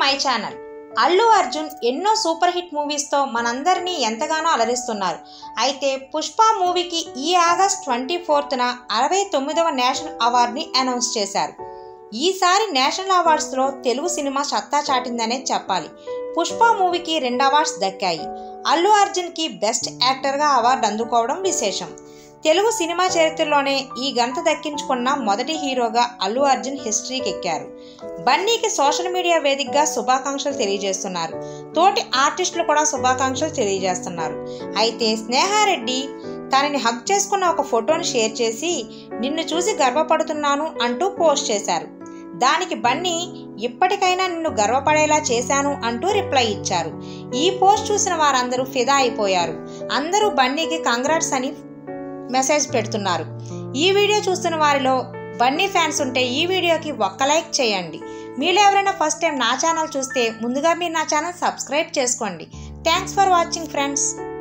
my channel Allu Arjun ఎన్నో super hit మూవీస్తో మనందరినీ ఎంతగానో అలరిస్తున్నారు అయితే పుష్ప మూవీకి ఈ ఆగస్ట్ ట్వంటీ ఫోర్త్న అరవై తొమ్మిదవ నేషనల్ అవార్డుని అనౌన్స్ చేశారు ఈసారి నేషనల్ అవార్డ్స్లో తెలుగు సినిమా సత్తా చాటిందనే చెప్పాలి పుష్ప మూవీకి రెండు అవార్డ్స్ దక్కాయి అల్లు అర్జున్కి బెస్ట్ యాక్టర్గా అవార్డు అందుకోవడం విశేషం తెలుగు సినిమా చరిత్రలోనే ఈ ఘనత దక్కించుకున్న మొదటి హీరోగా అల్లు అర్జున్ హిస్టరీకి ఎక్కారు బన్నీకి సోషల్ మీడియా వేదికగా శుభాకాంక్షలు తెలియజేస్తున్నారు తోటి ఆర్టిస్టులు కూడా శుభాకాంక్షలు తెలియజేస్తున్నారు అయితే స్నేహారెడ్డి తనని హక్ చేసుకున్న ఒక ఫోటోను షేర్ చేసి నిన్ను చూసి గర్వపడుతున్నాను అంటూ పోస్ట్ చేశారు దానికి బన్నీ ఇప్పటికైనా నిన్ను గర్వపడేలా చేశాను అంటూ రిప్లై ఇచ్చారు ఈ పోస్ట్ చూసిన వారందరూ ఫిదా అయిపోయారు అందరూ బన్నీకి కంగ్రాట్స్ అని మెసేజ్ పెడుతున్నారు ఈ వీడియో చూస్తున్న వారిలో బన్నీ ఫ్యాన్స్ ఉంటే ఈ వీడియోకి ఒక్క లైక్ చేయండి మీలో ఎవరైనా ఫస్ట్ టైం నా ఛానల్ చూస్తే ముందుగా మీరు నా ఛానల్ సబ్స్క్రైబ్ చేసుకోండి థ్యాంక్స్ ఫర్ వాచింగ్ ఫ్రెండ్స్